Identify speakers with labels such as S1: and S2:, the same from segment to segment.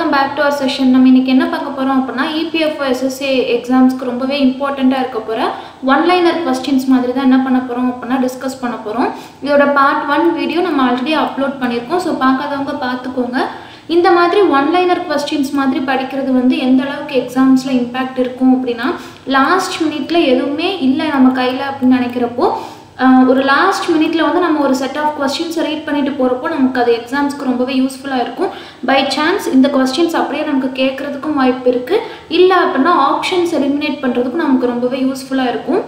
S1: welcome back to our session நம்ம இன்னைக்கு என்ன பார்க்க போகிறோம் அப்படின்னா இபிஎஃப் எஸ்எஸ்சி எக்ஸாம்ஸ்க்கு ரொம்பவே இம்பார்ட்டண்ட்டாக இருக்க போகிற ஒன்லைனர் கொஸ்டின்ஸ் மாதிரி தான் என்ன பண்ண போகிறோம் அப்படின்னா டிஸ்கஸ் பண்ண போகிறோம் இதோட பார்ட் ஒன் வீடியோ நம்ம ஆல்ரெடி அப்லோட் பண்ணியிருக்கோம் ஸோ பார்க்காதவங்க பார்த்துக்கோங்க இந்த மாதிரி ஒன்லைனர் கொஸ்டின்ஸ் மாதிரி படிக்கிறது வந்து எந்த அளவுக்கு எக்ஸாம்ஸில் இம்பேக்ட் இருக்கும் அப்படின்னா லாஸ்ட் மினிட்ல எதுவுமே இல்லை நம்ம கையில் அப்படின்னு நினைக்கிறப்போ ஆஹ் ஒரு லாஸ்ட் மினிட்ல வந்து நம்ம ஒரு செட் ஆஃப் கொஸ்டின்ஸை ரீட் பண்ணிட்டு போகிறப்போ நமக்கு அது எக்ஸாம்ஸ்க்கு ரொம்பவே யூஸ்ஃபுல்லாக இருக்கும் பை சான்ஸ் இந்த கொஸ்டின்ஸ் அப்படியே நமக்கு கேட்குறதுக்கும் வாய்ப்பு இருக்குது இல்லை அப்படின்னா ஆப்ஷன்ஸ் எலிமினேட் பண்ணுறதுக்கும் நமக்கு ரொம்பவே யூஸ்ஃபுல்லாக இருக்கும்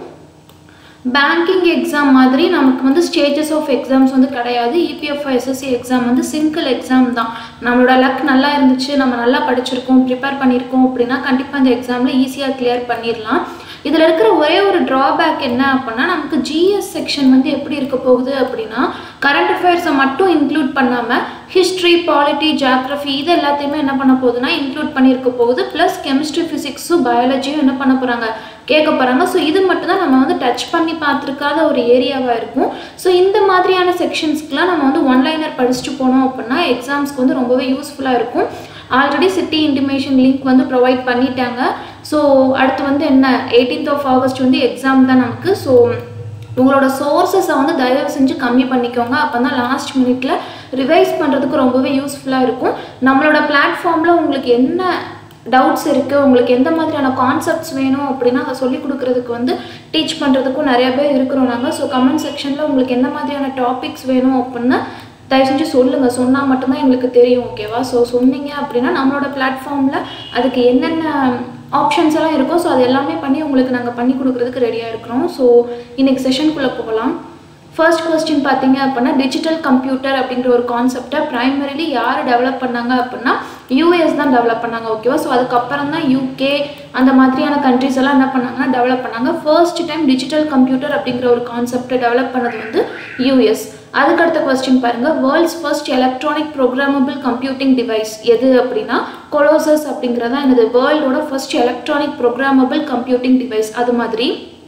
S1: பேங்கிங் எக்ஸாம் மாதிரி நமக்கு வந்து ஸ்டேஜஸ் ஆஃப் எக்ஸாம்ஸ் வந்து கிடையாது இபிஎஃப் எஸ்எஸ்சி எக்ஸாம் வந்து சிங்கிள் எக்ஸாம் தான் நம்மளோட லக் நல்லா இருந்துச்சு நம்ம நல்லா படிச்சிருக்கோம் ப்ரிப்பேர் பண்ணியிருக்கோம் அப்படின்னா கண்டிப்பாக இந்த எக்ஸாமில் ஈஸியாக கிளியர் பண்ணிடலாம் இதில் இருக்கிற ஒரே ஒரு ட்ராபேக் என்ன அப்படின்னா நமக்கு ஜிஎஸ் செக்ஷன் வந்து எப்படி இருக்க போகுது அப்படின்னா கரண்ட் அஃபேர்ஸை மட்டும் இன்க்ளூட் பண்ணாமல் ஹிஸ்ட்ரி பாலிட்டி ஜாக்ரஃபி இது எல்லாத்தையுமே என்ன பண்ண போகுதுன்னா இன்க்ளூட் பண்ணியிருக்க போகுது ப்ளஸ் கெமிஸ்ட்ரி ஃபிசிக்ஸும் பயாலஜியும் என்ன பண்ண போகிறாங்க கேட்க போகிறாங்க ஸோ இது மட்டும் தான் நம்ம வந்து டச் பண்ணி பார்த்துருக்காத ஒரு ஏரியாவாக இருக்கும் ஸோ இந்த மாதிரியான செக்ஷன்ஸ்க்குலாம் நம்ம வந்து ஒன்லைனர் படிச்சுட்டு போனோம் அப்படின்னா எக்ஸாம்ஸ்க்கு வந்து ரொம்பவே யூஸ்ஃபுல்லாக இருக்கும் ஆல்ரெடி சிட்டி இன்டிமேஷன் லிங்க் வந்து ப்ரொவைட் பண்ணிட்டாங்க ஸோ அடுத்து வந்து என்ன எயிட்டீன்த் ஆஃப் ஆகஸ்ட் வந்து எக்ஸாம் தான் நமக்கு ஸோ உங்களோட சோர்ஸஸை வந்து தயவு செஞ்சு கம்மி பண்ணிக்கோங்க அப்போ தான் லாஸ்ட் மினிட்ல ரிவைஸ் பண்ணுறதுக்கு ரொம்பவே யூஸ்ஃபுல்லாக இருக்கும் நம்மளோட பிளாட்ஃபார்மில் உங்களுக்கு என்ன டவுட்ஸ் இருக்குது உங்களுக்கு எந்த மாதிரியான கான்செப்ட்ஸ் வேணும் அப்படின்னா அதை சொல்லிக் கொடுக்குறதுக்கு வந்து டீச் பண்ணுறதுக்கும் நிறைய பேர் இருக்கிறோம் நாங்கள் ஸோ கமெண்ட் செக்ஷனில் உங்களுக்கு எந்த மாதிரியான டாபிக்ஸ் வேணும் அப்படின்னு தயவு செஞ்சு சொல்லுங்கள் சொன்னால் மட்டும்தான் எங்களுக்கு தெரியும் ஓகேவா ஸோ சொன்னீங்க அப்படின்னா நம்மளோட பிளாட்ஃபார்மில் அதுக்கு என்னென்ன ஆப்ஷன்ஸ் எல்லாம் இருக்கும் ஸோ அது எல்லாமே பண்ணி உங்களுக்கு நாங்கள் பண்ணி கொடுக்குறதுக்கு ரெடியாக இருக்கிறோம் ஸோ இன்னைக்கு செஷனுக்குள்ளே போகலாம் ஃபர்ஸ்ட் கொஸ்டின் பார்த்தீங்க அப்படின்னா டிஜிட்டல் கம்ப்யூட்டர் அப்படிங்கிற ஒரு கான்செப்டை ப்ரைமரிலி யார் டெவலப் பண்ணாங்க அப்படின்னா யூஎஸ் தான் டெவலப் பண்ணாங்க ஓகேவா ஸோ அதுக்கப்புறம் தான் யூகே அந்த மாதிரியான கண்ட்ரிஸ் எல்லாம் என்ன பண்ணாங்கன்னா டெவலப் பண்ணாங்க ஃபர்ஸ்ட் டைம் டிஜிட்டல் கம்ப்யூட்டர் அப்படிங்கிற ஒரு கான்செப்டை டெவலப் பண்ணது வந்து யூஎஸ் அதுக்கடுத்த கொஸ்டின் பாருங்க world's first electronic programmable computing device எது அப்படின்னா கொலோசஸ் அப்படிங்கிறதா என்னது வேர்ல்டோட first electronic programmable computing device அது மாதிரி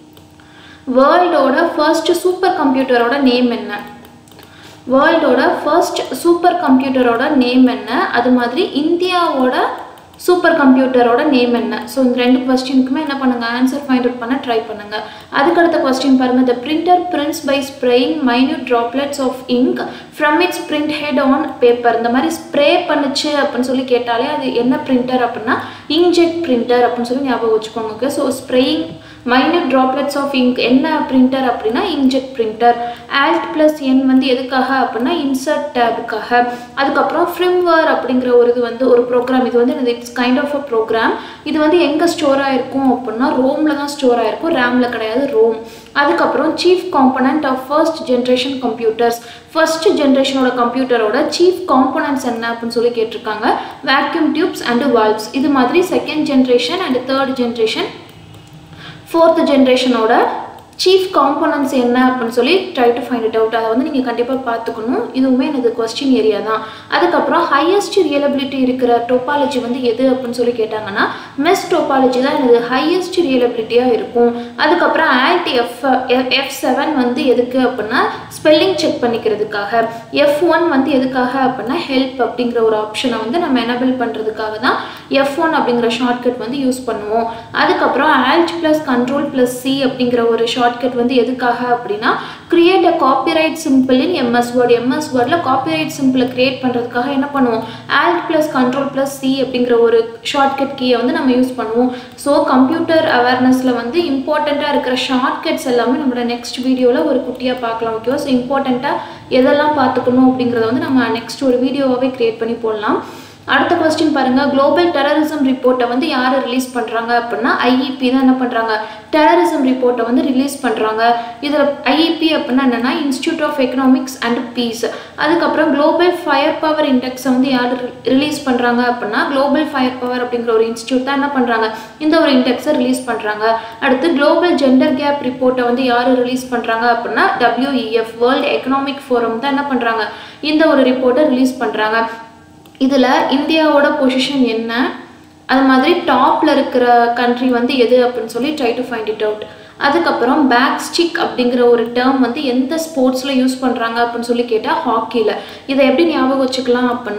S1: வேர்ல்டோட ஃபர்ஸ்ட் சூப்பர் கம்ப்யூட்டரோட நேம் என்ன வேர்ல்டோட ஃபர்ஸ்ட் சூப்பர் கம்ப்யூட்டரோட நேம் என்ன அது மாதிரி இந்தியாவோட சூப்பர் கம்ப்யூட்டரோட நேம் என்ன ஸோ இந்த ரெண்டு கொஸ்டினுக்குமே என்ன பண்ணுங்க ஆன்சர் ஃபைண்ட் அவுட் பண்ண ட்ரை பண்ணுங்க அதுக்கடுத்த கொஸ்டின் பாருங்க the printer prints by spraying minute droplets of ink from its print head on paper இந்த மாதிரி ஸ்ப்ரே பண்ணுச்சு அப்படின்னு சொல்லி கேட்டாலே அது என்ன பிரிண்டர் அப்படின்னா இங்க்ஜெட் பிரிண்டர் அப்படின்னு சொல்லி ஞாபகம் வச்சுக்கோங்க okay so spraying minute droplets of ink என்ன பிரிண்டர் அப்படின்னா inkjet printer alt plus N வந்து எதுக்காக அப்படின்னா இன்சர்ட் டேபுக்காக அதுக்கப்புறம் ஃப்ரிம்வர் அப்படிங்கிற ஒரு இது வந்து ஒரு ப்ரோக்ராம் இது வந்து it's kind of a program இது வந்து எங்கே ஸ்டோர் ஆயிருக்கும் அப்படின்னா ரோமில் தான் ஸ்டோர் ஆயிருக்கும் ரேமில் கிடையாது ரோம் அதுக்கப்புறம் chief component of first generation computers first ஜென்ரேஷனோட கம்ப்யூட்டரோட சீஃப் காம்பனன்ட்ஸ் என்ன அப்படின்னு சொல்லி கேட்டிருக்காங்க வேக்யூம் டியூப்ஸ் அண்ட் வால்வ்ஸ் இது மாதிரி second generation and third generation fourth ஜென்ரேஷனோட சீஃப் காம்போனன்ட்ஸ் என்ன அப்படின்னு சொல்லி try to find it out அதை வந்து நீங்கள் கண்டிப்பாக பார்த்துக்கணும் இதுவுமே எனக்கு கொஸ்டின் ஏரியா தான் அதுக்கப்புறம் ஹையஸ்ட் ரியலபிலிட்டி இருக்கிற டோபாலஜி வந்து எது அப்படின்னு சொல்லி கேட்டாங்கன்னா மெஸ் டோபாலஜி தான் எனது ஹையஸ்ட் ரியலபிலிட்டியாக இருக்கும் அதுக்கப்புறம் ஆல்ட் எஃப் எஃப் செவன் வந்து எதுக்கு அப்படின்னா ஸ்பெல்லிங் செக் பண்ணிக்கிறதுக்காக எஃப் ஒன் வந்து எதுக்காக அப்படின்னா ஹெல்ப் அப்படிங்கிற ஒரு ஆப்ஷனை வந்து நம்ம எனபிள் பண்ணுறதுக்காக தான் எஃப் ஒன் அப்படிங்கிற ஷார்ட்கட் வந்து யூஸ் பண்ணுவோம் அதுக்கப்புறம் alt plus control plus C அப்படிங்கிற ஒரு ஷார்ட்கட் வந்து எதுக்காக அப்படின்னா create a copyright symbol in MS Word MS வேர்டில் காப்பிரைட் சிம்பிளை கிரியேட் பண்ணுறதுக்காக என்ன பண்ணுவோம் alt plus control plus C அப்படிங்கிற ஒரு ஷார்ட்கட் கீயை வந்து நம்ம யூஸ் பண்ணுவோம் ஸோ கம்ப்யூட்டர் அவேர்னஸில் வந்து இம்பார்ட்டண்ட்டாக இருக்கிற ஷார்ட்கட்ஸ் எல்லாமே நம்மளோட நெக்ஸ்ட் வீடியோவில் ஒரு குட்டியாக பார்க்கலாம் ஓகேவா ஸோ இம்பார்ட்டண்ட்டாக எதெல்லாம் பார்த்துக்கணும் அப்படிங்கிறத வந்து நம்ம நெக்ஸ்ட் ஒரு வீடியோவாகவே க்ரியேட் பண்ணி போடலாம் அடுத்த கொஸ்டின் பாருங்க குளோபல் டெரரிசம் ரிப்போர்ட்டை வந்து யார் ரிலீஸ் பண்ணுறாங்க அப்படின்னா ஐஇபி தான் என்ன பண்ணுறாங்க டெரரிசம் ரிப்போர்ட்டை வந்து ரிலீஸ் பண்ணுறாங்க இதில் ஐஇபி அப்படின்னா என்னென்னா institute of economics and peace அதுக்கப்புறம் குளோபல் ஃபயர் பவர் இண்டெக்ஸை வந்து யார் ரிலீஸ் பண்ணுறாங்க அப்படின்னா குளோபல் ஃபயர் பவர் அப்படிங்கிற ஒரு இன்ஸ்டியூட் தான் என்ன பண்ணுறாங்க இந்த ஒரு இண்டெக்ஸை ரிலீஸ் பண்ணுறாங்க அடுத்து குளோபல் ஜெண்டர் கேப் ரிப்போர்ட்டை வந்து யார் ரிலீஸ் பண்ணுறாங்க அப்படின்னா டபிள்யூஇஎஃப் வேர்ல்டு எக்கனாமிக் ஃபோரம் தான் என்ன பண்ணுறாங்க இந்த ஒரு ரிப்போர்ட்டை ரிலீஸ் பண்ணுறாங்க இதில் இந்தியாவோட பொசிஷன் என்ன அது மாதிரி டாப்பில் இருக்கிற கண்ட்ரி வந்து எது அப்படின்னு சொல்லி try to find it out அதுக்கப்புறம் பேக் ஸ்டிக் அப்படிங்கிற ஒரு டேர்ம் வந்து எந்த ஸ்போர்ட்ஸில் யூஸ் பண்ணுறாங்க அப்படின்னு சொல்லி கேட்டால் ஹாக்கியில் இதை எப்படி ஞாபகம் வச்சுக்கலாம் அப்படின்னா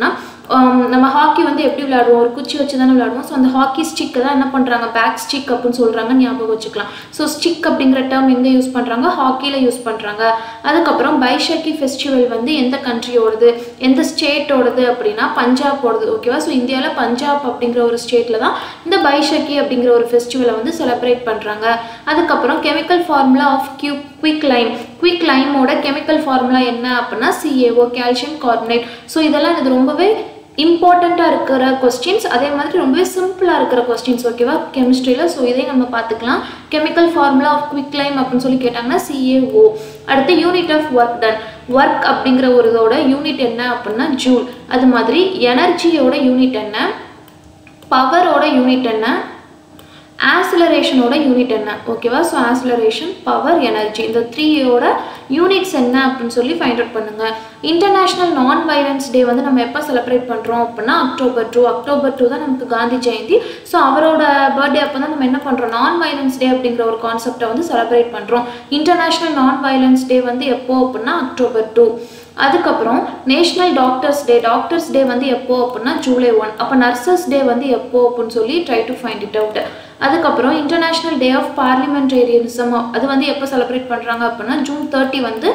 S1: ஆம், நம்ம ஹாக்கி வந்து எப்படி விளையாடுவோம் ஒரு குச்சி வச்சு தானே விளையாடுவோம் ஸோ அந்த ஹாக்கி ஸ்டிக்கை தான் என்ன பண்ணுறாங்க பேக் ஸ்டிக் அப்படின்னு சொல்கிறாங்க ஞாபகம் வச்சுக்கலாம் ஸோ ஸ்டிக் அப்படிங்கிற டேர்ம் எங்கே யூஸ் பண்ணுறாங்க ஹாக்கியில் யூஸ் பண்ணுறாங்க அதுக்கப்புறம் பைஷக்கி ஃபெஸ்டிவல் வந்து எந்த கண்ட்ரியோடது எந்த ஸ்டேட்டோடது அப்படின்னா பஞ்சாபோடது ஓகேவா ஸோ இந்தியாவில் பஞ்சாப் அப்படிங்கிற ஒரு ஸ்டேட்டில் தான் இந்த பைஷக்கி அப்படிங்கிற ஒரு ஃபெஸ்டிவலை வந்து செலிப்ரேட் பண்ணுறாங்க அதுக்கப்புறம் chemical formula of Q quick lime quick லைமோட கெமிக்கல் ஃபார்முலா என்ன அப்படின்னா சிஏஓ கால்சியம் கார்பனேட் ஸோ இதெல்லாம் இது ரொம்பவே இம்பார்ட்டண்ட்டாக இருக்கிற கொஸ்டின்ஸ் அதே மாதிரி ரொம்பவே சிம்பிளாக இருக்கிற கொஸ்டின்ஸ் ஓகேவா கெமிஸ்ட்ரியில் ஸோ இதையும் நம்ம பார்த்துக்கலாம் chemical formula of quick lime அப்படின்னு சொல்லி கேட்டாங்கன்னா சிஏஓ அடுத்து unit of work done work அப்படிங்கிற ஒரு இதோட யூனிட் என்ன அப்படின்னா ஜூல் அது மாதிரி எனர்ஜியோட யூனிட் என்ன பவரோட யூனிட் என்ன ஆசிலரேஷனோட யூனிட் என்ன ஓகேவா ஸோ ஆசிலரேஷன் பவர் எனர்ஜி இந்த த்ரீயோட யூனிட்ஸ் என்ன அப்படின்னு சொல்லி ஃபைண்ட் அவுட் பண்ணுங்க இன்டர்நேஷ்னல் நான் வைலன்ஸ் டே வந்து நம்ம எப்போ செலிப்ரேட் பண்ணுறோம் அப்படின்னா அக்டோபர் டூ அக்டோபர் டூ தான் நமக்கு காந்தி ஜெயந்தி ஸோ அவரோட பர்த்டே அப்போ தான் நம்ம என்ன பண்ணுறோம் நான் வைலன்ஸ் டே அப்படிங்கிற ஒரு கான்செப்டை வந்து செலிப்ரேட் பண்ணுறோம் இன்டர்நேஷ்னல் நான் வைலன்ஸ் டே வந்து எப்போ அப்படின்னா அக்டோபர் டூ அதுக்கப்புறம் national doctors day doctors day வந்து எப்போ அப்படின்னா ஜூலை ஒன் அப்போ நர்சஸ் டே வந்து எப்போ அப்படின்னு சொல்லி try to find it out அதுக்கப்புறம் இன்டர்நேஷ்னல் டே ஆஃப் பார்லிமெண்டேரியனிசம் அது வந்து எப்போ செலிப்ரேட் பண்ணுறாங்க அப்படின்னா ஜூன் தேர்ட்டி வந்து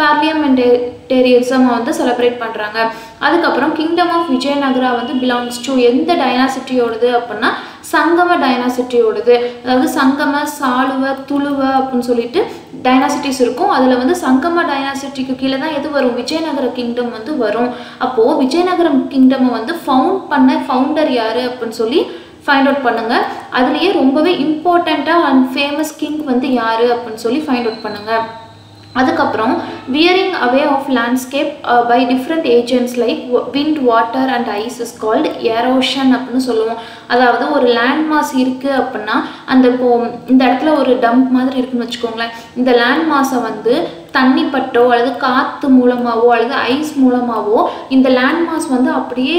S1: பார்லிமெண்டேரியனிசம் வந்து செலிப்ரேட் பண்ணுறாங்க அதுக்கப்புறம் கிங்டம் ஆஃப் விஜயநகரா வந்து பிலாங்ஸ் டு எந்த டைனாசிட்டியோடது அப்படின்னா சங்கம டைனாசிட்டியோடது அதாவது சங்கம சாளுவ துளுவ அப்படின்னு சொல்லிட்டு டைனாசிட்டிஸ் இருக்கும் அதில் வந்து சங்கம டைனாசிட்டிக்கு கீழே தான் எது வரும் விஜயநகர கிங்டம் வந்து வரும் அப்போது விஜயநகரம் கிங்டம் வந்து ஃபவுண்ட் பண்ண ஃபவுண்டர் யார் அப்படின்னு சொல்லி ஃபைண்ட் அவுட் பண்ணுங்க அதுலேயே ரொம்பவே இம்பார்ட்டண்ட்டாக அண்ட் ஃபேமஸ் கிங் வந்து யார் அப்படின்னு சொல்லி ஃபைண்ட் அவுட் பண்ணுங்க அதுக்கப்புறம் wearing away of landscape by different agents like wind water and ice is called erosion அப்படின்னு சொல்லுவோம் அதாவது ஒரு லேண்ட் மாஸ் இருக்குது அப்படின்னா அந்த இப்போ இந்த இடத்துல ஒரு டம்ப் மாதிரி இருக்குன்னு வச்சுக்கோங்களேன் இந்த லேண்ட் மாஸை வந்து தண்ணி பட்டோ அல்லது காற்று மூலமாகவோ அல்லது ஐஸ் மூலமாகவோ இந்த லேண்ட் மாஸ் வந்து அப்படியே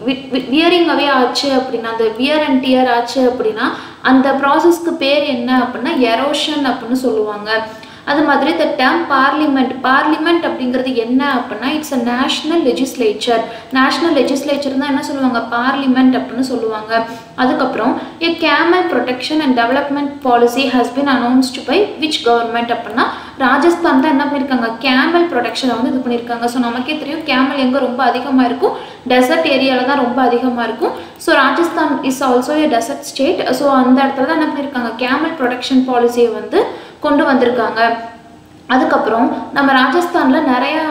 S1: வியரிங் அவே ஆச்சு அப்படின்னா அந்த வியர் அண்ட் டியர் ஆச்சு அப்படின்னா அந்த ப்ராசஸ்க்கு பேர் என்ன அப்படின்னா எரோஷன் அப்படின்னு சொல்லுவாங்க அது மாதிரி த டேம் பார்லிமெண்ட் பார்லிமெண்ட் அப்படிங்கிறது என்ன அப்படின்னா it's a national legislature national legislature தான் என்ன சொல்லுவாங்க பார்லிமெண்ட் அப்படின்னு சொல்லுவாங்க அதுக்கப்புறம் a camel protection and development policy has been announced by which government அப்படின்னா ராஜஸ்தான் தான் என்ன பண்ணியிருக்காங்க கேமல் ப்ரொடெக்ஷனை வந்து இது பண்ணியிருக்காங்க ஸோ நமக்கே தெரியும் கேமல் எங்கே ரொம்ப அதிகமாக இருக்கும் டெசர்ட் ஏரியாவில் தான் ரொம்ப அதிகமாக இருக்கும் so Rajasthan is also a desert state so அந்த இடத்துல தான் என்ன பண்ணியிருக்காங்க கேமல் ப்ரொடெக்ஷன் பாலிசியை வந்து கொண்டு வந்திருக்காங்க அதுக்கப்புறம் நம்ம ராஜஸ்தானில் நிறையா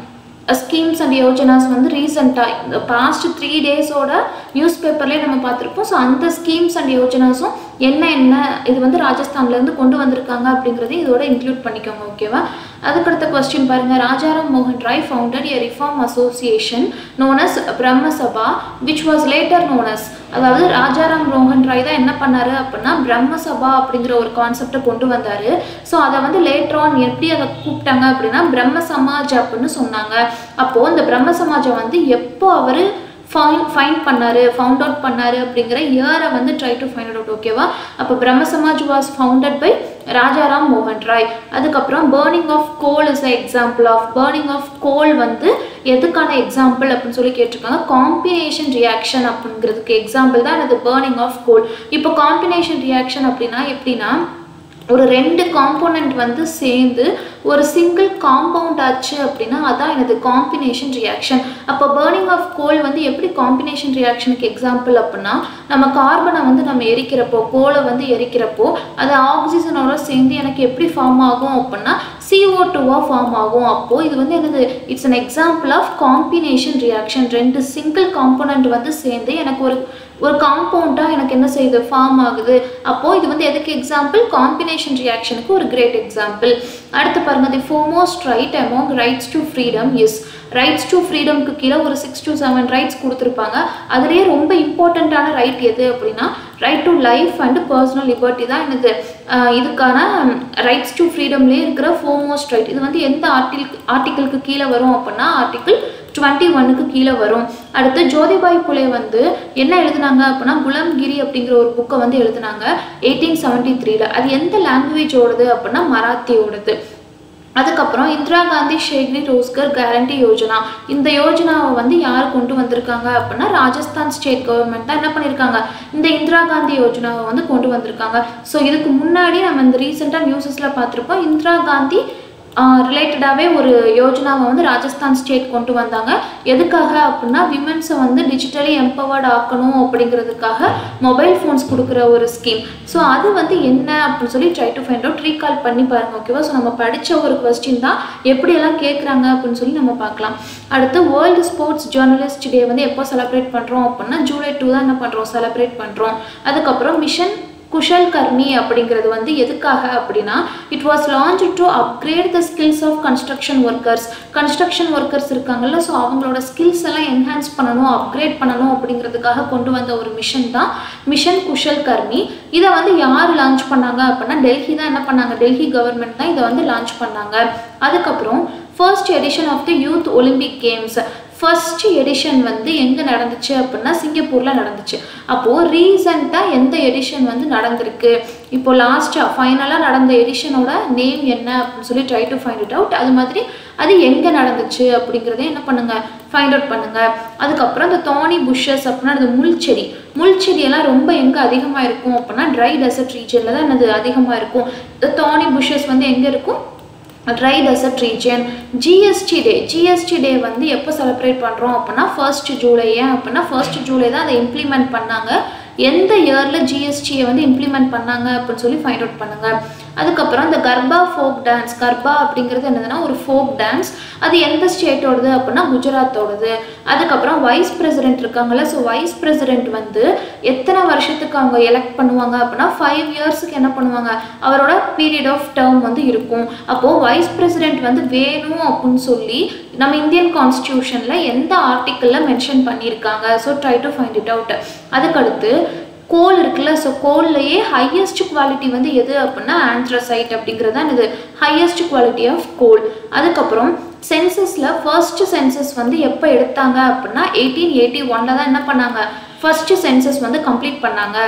S1: ஸ்கீம்ஸ் அண்ட் யோஜனாஸ் வந்து ரீசெண்டாக இந்த பாஸ்ட் த்ரீ டேஸோட நியூஸ் பேப்பர்லேயே நம்ம பார்த்துருப்போம் ஸோ அந்த ஸ்கீம்ஸ் அண்ட் யோஜனாஸும் என்ன என்ன இது வந்து ராஜஸ்தான்லேருந்து கொண்டு வந்திருக்காங்க அப்படிங்கிறதையும் இதோட இன்க்ளூட் பண்ணிக்கோங்க ஓகேவா அதுக்கடுத்த கொஸ்டின் பாருங்கள் ராஜாராம் மோகன் Roy founded a reform association known as Brahma Sabha which was later known as அதாவது ராஜாராம் மோகன் ராய் தான் என்ன பண்ணாரு அப்படின்னா பிரம்ம சபா அப்படிங்கிற ஒரு கான்செப்டை கொண்டு வந்தார் ஸோ அதை வந்து லேட்டர் ஆன் எப்படி அதை கூப்பிட்டாங்க அப்படின்னா பிரம்ம சமாஜ் அப்படின்னு சொன்னாங்க அப்போது இந்த பிரம்ம சமாஜம் வந்து எப்போ அவர் ஃபைன் ஃபைன் பண்ணாரு ஃபவுண்ட் அவுட் பண்ணாரு அப்படிங்கிற இயரை வந்து ட்ரை டு ஃபைண்ட் அவுட் ஓகேவா அப்போ Brahma Samaj was founded by Rajaram மோகன் ராய் அதுக்கப்புறம் burning of coal is a example of burning of coal வந்து எதுக்கான எக்ஸாம்பிள் அப்படின்னு சொல்லி கேட்டிருக்காங்க காம்பினேஷன் ரியாக்ஷன் அப்படிங்கிறதுக்கு எக்ஸாம்பிள் தான் எனது பேர்னிங் ஆஃப் கோல் இப்போ காம்பினேஷன் ரியாக்ஷன் அப்படின்னா எப்படின்னா ஒரு ரெண்டு காம்போனண்ட் வந்து சேர்ந்து ஒரு சிங்கிள் காம்பவுண்ட் ஆச்சு அப்படின்னா அதான் எனது காம்பினேஷன் ரியாக்ஷன் அப்போ பேர்னிங் ஆஃப் கோல் வந்து எப்படி காம்பினேஷன் ரியாக்ஷனுக்கு எக்ஸாம்பிள் அப்படின்னா நம்ம கார்பனை வந்து நம்ம எரிக்கிறப்போ கோலை வந்து எரிக்கிறப்போ அது ஆக்சிஜனோட சேர்ந்து எனக்கு எப்படி ஃபார்ம் ஆகும் அப்படின்னா CO2 டூவாக ஃபார்ம் ஆகும் அப்போது இது வந்து என்னது it's an example of combination reaction ரெண்டு சிங்கிள் காம்போனண்ட் வந்து சேர்ந்து எனக்கு ஒரு ஒரு காம்பவுண்டாக எனக்கு என்ன செய்யுது ஃபார்ம் ஆகுது அப்போது இது வந்து எதுக்கு எக்ஸாம்பிள் காம்பினேஷன் ரியாக்ஷனுக்கு ஒரு கிரேட் எக்ஸாம்பிள் அடுத்து பாருங்க the foremost right among rights to freedom is rights to ஃப்ரீடம்க்கு கீழே ஒரு சிக்ஸ் டு செவன் ரைட்ஸ் கொடுத்துருப்பாங்க அதுலேயே ரொம்ப இம்பார்ட்டண்ட்டான ரைட் எது அப்படின்னா right to life and personal liberty தான் என்னது ஆஹ் இதுக்கான ரைட்ஸ் டு ஃப்ரீடம்லேயே இருக்கிற ஃபோமோஸ்ட் ரைட் இது வந்து எந்த ஆர்டிக் ஆர்டிக்கிளுக்கு கீழே வரும் அப்படின்னா ஆர்டிக்கிள் டுவெண்ட்டி ஒன்னுக்கு கீழே வரும் அடுத்து ஜோதிபாய் புலே வந்து என்ன எழுதுனாங்க அப்படின்னா குலம்கிரி அப்படிங்கிற ஒரு புக்கை வந்து எழுதுனாங்க எயிட்டீன் செவன்ட்டி த்ரீல அது எந்த லாங்குவேஜோடது அப்படின்னா மராத்தியோடது அதுக்கப்புறம் இந்திரா காந்தி ஷேக்ரி ரோஸ்கர் கேரண்டி யோஜனா இந்த யோஜனாவை வந்து யார் கொண்டு வந்திருக்காங்க அப்படின்னா ராஜஸ்தான் ஸ்டேட் கவர்மெண்ட் தான் என்ன பண்ணியிருக்காங்க இந்த இந்திரா காந்தி யோஜனாவை வந்து கொண்டு வந்திருக்காங்க ஸோ இதுக்கு முன்னாடி நம்ம இந்த ரீசெண்டாக நியூஸஸில் பார்த்துருப்போம் இந்திரா காந்தி ரிலேட்டடாகவே ஒரு யோஜனாவை வந்து ராஜஸ்தான் ஸ்டேட் கொண்டு வந்தாங்க எதுக்காக அப்படின்னா விமன்ஸை வந்து டிஜிட்டலி எம்பவர்ட் ஆக்கணும் அப்படிங்கிறதுக்காக மொபைல் ஃபோன்ஸ் கொடுக்குற ஒரு ஸ்கீம் ஸோ அது வந்து என்ன அப்படின்னு சொல்லி try to find out recall பண்ணி பாருங்க ஓகேவா ஸோ நம்ம படித்த ஒரு கொஸ்டின் தான் எப்படியெல்லாம் கேட்குறாங்க அப்படின்னு சொல்லி நம்ம பார்க்கலாம் அடுத்து வேர்ல்டு ஸ்போர்ட்ஸ் ஜேர்னலிஸ்ட் டே வந்து எப்போ செலிப்ரேட் பண்ணுறோம் அப்படின்னா ஜூலை டூ தான் என்ன பண்ணுறோம் செலிப்ரேட் பண்ணுறோம் அதுக்கப்புறம் மிஷன் குஷல் கர்மி அப்படிங்கிறது வந்து எதுக்காக அப்படின்னா it was launch to upgrade the skills of construction workers construction workers இருக்காங்கல்ல ஸோ அவங்களோட ஸ்கில்ஸ் எல்லாம் என்ஹான்ஸ் பண்ணணும் அப்கிரேட் பண்ணணும் அப்படிங்கிறதுக்காக கொண்டு வந்த ஒரு மிஷன் தான் மிஷன் குஷல் கர்மி இதை வந்து யார் லான்ச் பண்ணாங்க அப்படின்னா டெல்லி தான் என்ன பண்ணாங்க டெல்லி கவர்மெண்ட் தான் இதை வந்து லான்ச் பண்ணாங்க அதுக்கப்புறம் first edition of the Youth Olympic Games first edition வந்து எங்கே நடந்துச்சு அப்படின்னா சிங்கப்பூரில் நடந்துச்சு அப்போது ரீசண்டாக எந்த எடிஷன் வந்து நடந்திருக்கு இப்போ லாஸ்ட்டாக ஃபைனலாக நடந்த எடிஷனோட நேம் என்ன அப்படின்னு சொல்லி try to find it out அது மாதிரி அது எங்கே நடந்துச்சு அப்படிங்கிறத என்ன பண்ணுங்கள் ஃபைண்ட் அவுட் பண்ணுங்கள் அதுக்கப்புறம் இந்த தோனி புஷ்ஷஸ் அப்படின்னா அந்த முள்செடி முள்செடியெல்லாம் ரொம்ப எங்கே அதிகமாக இருக்கும் அப்படின்னா ட்ரை டெசர்ட் ரீஜனில் தான் அது அதிகமாக இருக்கும் இந்த தோனி புஷ்ஷஸ் வந்து எங்கே இருக்கும் dry desert region GST day GST day வந்து எப்போ செலிப்ரேட் பண்ணுறோம் அப்படின்னா ஃபர்ஸ்ட் ஜூலை ஏன் அப்படின்னா ஃபர்ஸ்ட் ஜூலை தான் அதை இம்ப்ளிமெண்ட் பண்ணாங்க எந்த இயரில் ஜிஎஸ்டியை வந்து இம்ப்ளிமெண்ட் பண்ணாங்க அப்படின்னு சொல்லி ஃபைண்ட் அவுட் பண்ணுங்கள் அதுக்கப்புறம் இந்த கர்பா ஃபோக் டான்ஸ் கர்பா அப்படிங்கிறது என்னதுன்னா ஒரு ஃபோக் டான்ஸ் அது எந்த ஸ்டேட்டோடது அப்படின்னா குஜராத்தோடது அதுக்கப்புறம் வைஸ் பிரசிடென்ட் இருக்காங்கல்ல ஸோ வைஸ் பிரசிடென்ட் வந்து எத்தனை வருஷத்துக்கு அவங்க எலெக்ட் பண்ணுவாங்க அப்படின்னா ஃபைவ் இயர்ஸுக்கு என்ன பண்ணுவாங்க அவரோட பீரியட் ஆஃப் டேர்ம் வந்து இருக்கும் அப்போது வைஸ் பிரசிடென்ட் வந்து வேணும் அப்படின்னு சொல்லி நம்ம இந்தியன் கான்ஸ்டியூஷனில் எந்த ஆர்டிக்கிளில் மென்ஷன் பண்ணியிருக்காங்க so try to find it out அதுக்கடுத்து கோல் இருக்குல்ல ஸோ கோல்லையே ஹையஸ்ட் குவாலிட்டி வந்து எது அப்படின்னா ஆந்த்ரசைட் அப்படிங்கிறது தான் இது ஹையஸ்ட் குவாலிட்டி ஆஃப் கோல் அதுக்கப்புறம் சென்சஸில் ஃபர்ஸ்ட் சென்சஸ் வந்து எப்போ எடுத்தாங்க அப்படின்னா எயிட்டீன் எயிட்டி ஒனில் தான் என்ன பண்ணாங்க ஃபர்ஸ்ட் சென்சஸ் வந்து கம்ப்ளீட் பண்ணாங்க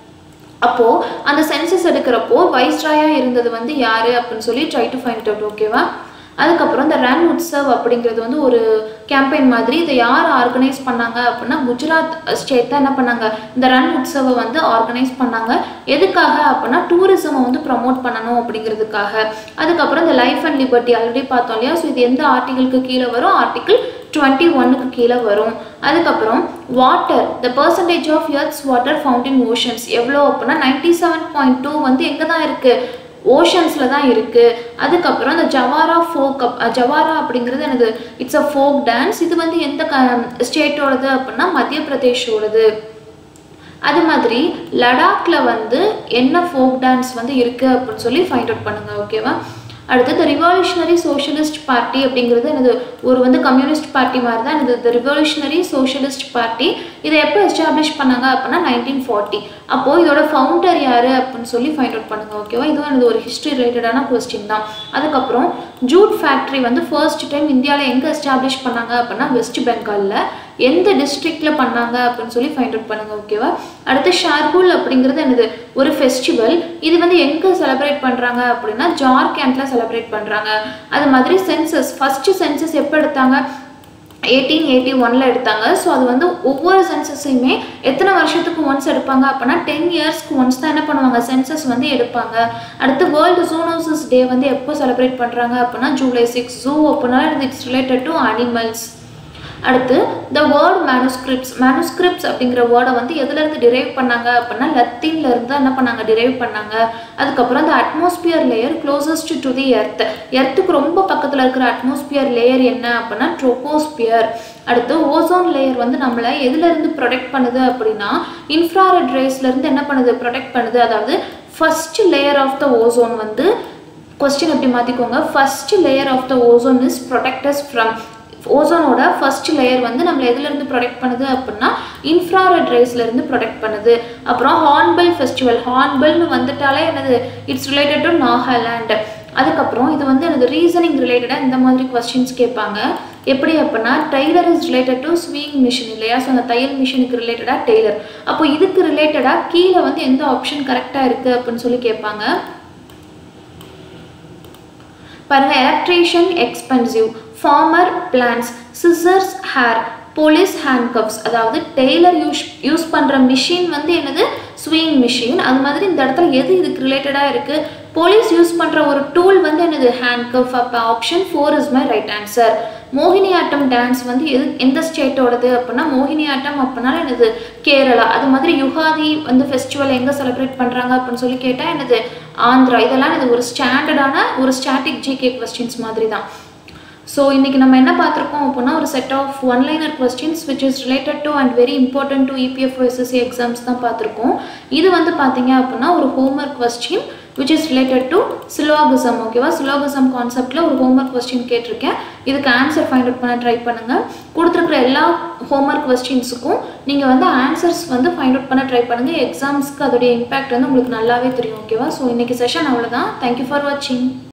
S1: அப்போது அந்த சென்சஸ் எடுக்கிறப்போ வைஸ்ராயாக இருந்தது வந்து யார் அப்படின்னு சொல்லி ட்ரை டு ஃபைண்ட் அவுட் ஓகேவா அதுக்கப்புறம் இந்த ரன் உற்சவ் அப்படிங்கிறது வந்து ஒரு கேம்பெயின் மாதிரி இதை யார் ஆர்கனைஸ் பண்ணாங்க அப்படின்னா குஜராத் ஸ்டேட் தான் என்ன பண்ணாங்க இந்த ரன் உற்சவை வந்து ஆர்கனைஸ் பண்ணாங்க எதுக்காக அப்படின்னா டூரிசமை வந்து ப்ரமோட் பண்ணணும் அப்படிங்கிறதுக்காக அதுக்கப்புறம் இந்த லைஃப் அண்ட் லிபர்ட்டி ஆல்ரெடி பார்த்தோம் இல்லையா ஸோ இது எந்த ஆர்டிகிளுக்கு கீழே வரும் ஆர்டிகிள் டுவெண்ட்டி ஒன்னுக்கு கீழே வரும் அதுக்கப்புறம் water the percentage of earth's water found in oceans எவ்வளோ அப்படின்னா நைன்டி செவன் பாயிண்ட் டூ வந்து எங்கே தான் இருக்குது ஓஷன்ஸில் தான் இருக்குது அதுக்கப்புறம் அந்த ஜவாரா ஃபோக் அப் ஜவாரா அப்படிங்கிறது எனக்கு இட்ஸ் அ ஃபோக் டான்ஸ் இது வந்து எந்த க ஸ்டேட்டோடது அப்படின்னா மத்திய பிரதேஷோடது அது மாதிரி லடாக்ல வந்து என்ன ஃபோக் டான்ஸ் வந்து இருக்குது அப்படின்னு சொல்லி ஃபைண்ட் அவுட் பண்ணுங்கள் ஓகேவா அடுத்து த ரிவால்யூஷனரி சோஷியலிஸ்ட் பார்ட்டி அப்படிங்கிறது எனது ஒரு வந்து கம்யூனிஸ்ட் பார்ட்டி மாதிரி தான் இது த ரிவால்யூஷனரி சோஷியலிஸ்ட் பார்ட்டி இதை எப்போ எஸ்டாப்ளிஷ் பண்ணாங்க அப்படின்னா நைன்டீன் ஃபார்ட்டி அப்போது இதோட ஃபவுண்டர் யார் அப்படின்னு சொல்லி ஃபைண்ட் அவுட் பண்ணுங்கள் ஓகேவா இதுவும் எனது ஒரு ஹிஸ்ட்ரி ரிலேட்டடான கொஸ்டின் தான் அதுக்கப்புறம் ஜூட் ஃபேக்ட்ரி வந்து ஃபர்ஸ்ட் டைம் இந்தியாவில் எங்கே எஸ்டாப்ளிஷ் பண்ணாங்க அப்படின்னா வெஸ்ட் பெங்காலில் எந்த டிஸ்ட்ரிக்டில் பண்ணாங்க அப்படின்னு சொல்லி ஃபைண்ட் அவுட் பண்ணுங்கள் ஓகேவா அடுத்து ஷார்குல் அப்படிங்கிறது என்னது ஒரு ஃபெஸ்டிவல் இது வந்து எங்கே செலிப்ரேட் பண்ணுறாங்க அப்படின்னா ஜார்க்கண்டில் செலிப்ரேட் பண்ணுறாங்க அது மாதிரி சென்சஸ் ஃபஸ்ட்டு சென்சஸ் எப்போ எடுத்தாங்க எயிட்டீன் எயிட்டி ஒனில் எடுத்தாங்க ஸோ அது வந்து ஒவ்வொரு சென்சஸையுமே எத்தனை வருஷத்துக்கு ஒன்ஸ் எடுப்பாங்க அப்படின்னா டென் இயர்ஸ்க்கு ஒன்ஸ் தான் என்ன பண்ணுவாங்க சென்சஸ் வந்து எடுப்பாங்க அடுத்து வேர்ல்டு ஜூனோசிஸ் டே வந்து எப்போ செலிப்ரேட் பண்ணுறாங்க அப்படின்னா ஜூலை சிக்ஸ் ஜூ அப்படின்னா இட்ஸ் ரிலேட்டட் டு அனிமல்ஸ் அடுத்து த வேர்ட் மேனுஸ்கிரிப்ட்ஸ் மேனுஸ்கிரிப்ட்ஸ் அப்படிங்கிற வேர்டை வந்து எதுலேருந்து டிரைவ் பண்ணாங்க அப்படின்னா லத்தீன்ல இருந்து என்ன பண்ணாங்க டிரைவ் பண்ணாங்க அதுக்கப்புறம் அந்த atmosphere layer closest to the earth எர்த்துக்கு ரொம்ப பக்கத்தில் இருக்கிற அட்மாஸ்பியர் லேயர் என்ன அப்படின்னா ட்ரோபோஸ்பியர் அடுத்து ஓசோன் லேயர் வந்து நம்மளை எதுலேருந்து ப்ரொடெக்ட் பண்ணுது அப்படின்னா இன்ஃப்ராரெட் ரேஸ்லேருந்து என்ன பண்ணுது ப்ரொடெக்ட் பண்ணுது அதாவது first layer of the ozone வந்து கொஸ்டின் எப்படி மாற்றிக்கோங்க first layer of the ozone is protects us from ஓசோனோட ஃபர்ஸ்ட் லேயர் வந்து நம்மளை எதுலேருந்து ப்ரொடெக்ட் பண்ணுது அப்படின்னா இன்ஃப்ராரெட் ரேஸ்லேருந்து ப்ரொடெக்ட் பண்ணுது அப்புறம் ஹார்ன்பெல் ஃபெஸ்டிவல் ஹார்ன்பெல்னு வந்துட்டாலே என்னது இட்ஸ் ரிலேட்டட் டு நாகாலாண்ட் அதுக்கப்புறம் இது வந்து எனது ரீசனிங் ரிலேட்டடாக இந்த மாதிரி கொஸ்டின்ஸ் கேட்பாங்க எப்படி அப்படின்னா tailor is related to sewing machine இல்லையா ஸோ அந்த தையல் மிஷினுக்கு ரிலேட்டடாக டெய்லர் அப்போ இதுக்கு ரிலேட்டடாக கீழே வந்து எந்த ஆப்ஷன் கரெக்டாக இருக்குது அப்படின்னு சொல்லி கேட்பாங்க பாருங்கள் electrician expensive farmer plans scissors hair police handcuffs அதாவது டெய்லர் யூஸ் யூஸ் பண்ணுற மிஷின் வந்து என்னது ஸ்விங் மிஷின் அது மாதிரி இந்த இடத்துல எது இதுக்கு ரிலேட்டடாக இருக்குது போலீஸ் யூஸ் பண்ணுற ஒரு டூல் வந்து என்னது ஹேண்ட்கப் அப்போ option four is my right answer Mohiniyattam dance வந்து எது எந்த ஸ்டேட்டோடது அப்படின்னா மோகினி ஆட்டம் அப்படின்னா என்னது கேரளா அது மாதிரி யுகாதி வந்து ஃபெஸ்டிவல் எங்கே செலிப்ரேட் பண்ணுறாங்க அப்படின்னு சொல்லி கேட்டால் என்னது ஆந்திரா இதெல்லாம் இது ஒரு ஸ்டாண்டர்டான ஒரு ஸ்டாட்டிக் ஜிகே கொஸ்டின்ஸ் மாதிரி தான் ஸோ இன்றைக்கி நம்ம என்ன பார்த்துருக்கோம் அப்படின்னா ஒரு set of one liner questions which is related to and very important to EPF SSC exams தான் பார்த்துருக்கோம் இது வந்து பார்த்தீங்க அப்படின்னா ஒரு homework question which is related to syllogism ஓகேவா சிலோகிசம் கான்செப்டில் ஒரு ஹோம்ஒர்க் கொஸ்டின் கேட்டிருக்கேன் இதுக்கு ஆன்சர் ஃபைண்ட் அவுட் பண்ண ட்ரை பண்ணுங்கள் கொடுத்துருக்குற எல்லா ஹோம்ஒர்க் கொஸ்டின்ஸுக்கும் நீங்கள் வந்து ஆன்சர்ஸ் வந்து ஃபைண்ட் அவுட் பண்ண ட்ரை பண்ணுங்கள் எக்ஸாம்ஸ்க்கு அதோடைய இம்பாக்ட் வந்து உங்களுக்கு நல்லாவே தெரியும் ஓகேவா ஸோ இன்றைக்கி செஷன் அவ்வளோதான் தேங்க்யூ ஃபார் வாட்சிங்